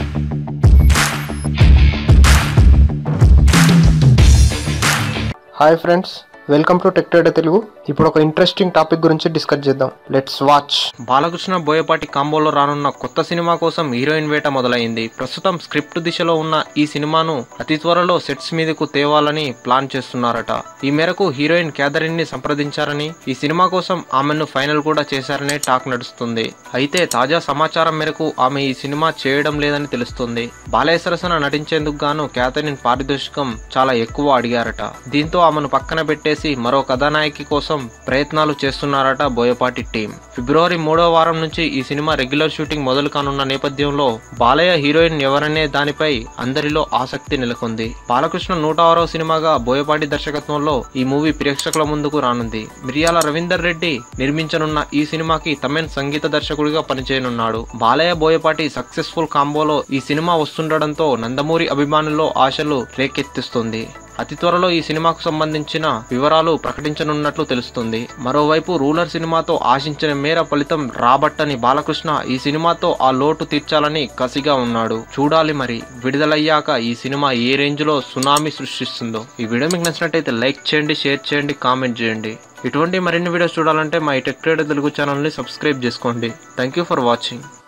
hi friends welcome to tech trader Telugu ఇప్పుడు ఒక interesting topic గురించి డిస్కస్ చేద్దాం లెట్స్ వాచ్ బాలకృష్ణ బోయపాటి కాంబోలో రానున్న కొత్త సినిమా కోసం హీరోయిన్ వేట మొదలైంది ప్రస్తుతం స్క్రిప్ట్ దిశలో ఉన్న ఈ సినిమాను అతి త్వరలో సెట్స్ మీదకు తేవాలని ప్లాన్ చేస్తున్నారట ఈ మేరకు హీరోయిన్ క్యాథరిన్ ని సంప్రదించారని ఈ సినిమా కోసం ఆమెను ఫైనల్ కూడా చేశారనే టాక్ నడుస్తుంది అయితే తాజా సమాచారం మేరకు ఆమె ఈ సినిమా చేయడం లేదని తెలుస్తుంది బాలయ్య సరసన నటించేందుకు గాను క్యాథరిన్ పారితోషికం చాలా ఎక్కువ అడిగారట దీంతో ఆమెను పక్కన పెట్టేసి మరో కథానాయకి కోసం ప్రయత్నాలు చేస్తున్నారట బోయపాటి టీం ఫిబ్రవరి మూడో వారం నుంచి ఈ సినిమా రెగ్యులర్ షూటింగ్ మొదలు కానున్న నేపథ్యంలో బాలయ్య హీరోయిన్ ఎవరనే దానిపై అందరిలో ఆసక్తి నెలకొంది బాలకృష్ణ నూట ఆరో సినిమాగా బోయపాటి దర్శకత్వంలో ఈ మూవీ ప్రేక్షకుల ముందుకు రానుంది మిరియాల రవీందర్ రెడ్డి నిర్మించనున్న ఈ సినిమాకి తమెన్ సంగీత దర్శకుడిగా పనిచేయనున్నాడు బాలయ్య బోయపాటి సక్సెస్ఫుల్ కాంబోలో ఈ సినిమా వస్తుండడంతో నందమూరి అభిమానుల్లో ఆశలు రేకెత్తిస్తుంది అతి త్వరలో ఈ సినిమాకు సంబంధించిన వివరాలు ప్రకటించనున్నట్లు తెలుస్తుంది మరోవైపు రూలర్ సినిమాతో ఆశించిన మేర ఫలితం రాబట్టని బాలకృష్ణ ఈ సినిమాతో ఆ లోటు తీర్చాలని కసిగా ఉన్నాడు చూడాలి మరి విడుదలయ్యాక ఈ సినిమా ఏ రేంజ్ లో సునామీ సృష్టిస్తుందో ఈ వీడియో మీకు నచ్చినట్టయితే లైక్ చేయండి షేర్ చేయండి కామెంట్ చేయండి ఇటువంటి మరిన్ని వీడియోస్ చూడాలంటే మా ఈ టెక్ ట్రేడర్ తెలుగు ఛానల్ని సబ్స్క్రైబ్ చేసుకోండి థ్యాంక్ యూ ఫర్ వాచింగ్